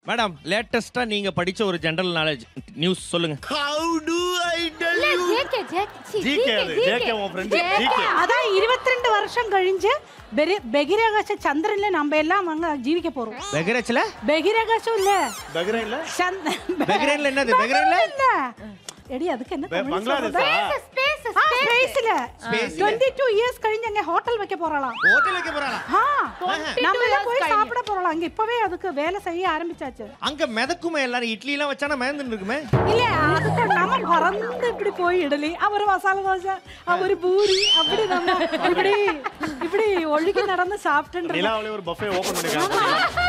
Madam லேட்டஸ்டா நீங்க படிச்ச ஒரு ஜெனரல் நாலேஜ் நியூஸ் சொல்லுங்க how to I tell you JK JK GK அது ஜேகே உன் ஃப்ரெண்ட் ஜிகே அதான் இருபத்தி ரெண்டு வருஷம் கழிஞ்சு பெரி- பகிரகாச சந்திரன்ல நம்ம எல்லாம் அங்க ஜீவிக்க போறோம் பெகரேச்ல பகிரகாசம் இல்ல பக்ரா இல்ல சந்த்- பெகரேன்ல என்னது பெகரேன்ல இல்ல எடி அதுக்கு என்ன பே- தமிழ் பங்களாதேஷா ஸ்பேஸ் ஆ, ஸ்பேஸ்ல Space ல. 22 இயர்ஸ் கழிஞ்சு அங்க ஹோட்டல் வைக்க போறலாம் ஹோட்டல் வைக்க போறாளா ஆ, நம்ம எல்லாம் போய் கழிஞ்சு. சாப்பிட போறலாம் அங்க இப்பவே அதுக்கு வேலை செய்ய ஆரம்பிச்சாச்சு அங்க மிதக்குமே எல்லாரும் இட்லி எல்லாம் வச்சானா மேந்துன்னு இருக்குமே இல்ல அதுக்கு நம்ம பறந்து இப்படி போய் இடலி அவர் மசாலா தோசை அவர் பூரி அப்படி நம்ம இப்படி இப்படி ஒழுகி நடந்து சாப்பிட்டு நிலாவிலே ஒரு பஃபே ஓபன் பண்ணிருக்காங்க